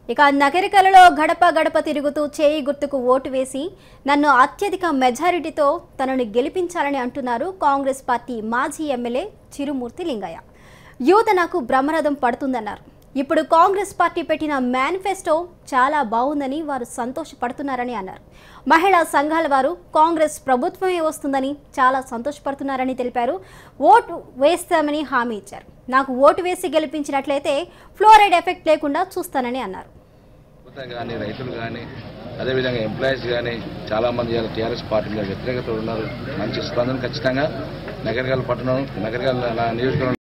ఇక నగరికలలో గడప గడప తిరుగుతూ చేయి గుర్తుకు ఓటు వేసి నన్ను అత్యధిక మెజారిటీతో తనను గెలిపించాలని అంటున్నారు కాంగ్రెస్ పార్టీ మాజీ ఎమ్మెల్యే చిరుమూర్తి లింగయ్య యువత నాకు బ్రహ్మరథం పడుతుందన్నారు ఇప్పుడు కాంగ్రెస్ పార్టీ పెట్టిన మేనిఫెస్టో చాలా బాగుందని వారు సంతోషపడుతున్నారని అన్నారు మహిళా సంఘాల వారు కాంగ్రెస్ ప్రభుత్వమే వస్తుందని చాలా సంతోషపడుతున్నారని తెలిపారు ఓటు వేస్తామని హామీ ఇచ్చారు నాకు ఓటు వేసి గెలిపించినట్లయితే ఫ్లోరైడ్ ఎఫెక్ట్ లేకుండా చూస్తానని అన్నారు యువత కానీ రైతులు కానీ అదేవిధంగా ఎంప్లాయీస్ కానీ చాలామంది ఇవాళ టీఆర్ఎస్ పార్టీ మీద వ్యతిరేకత ఉన్నారు మంచి స్పందన ఖచ్చితంగా నగరగాల పట్టణం నగరగాల నియోజకవర్గం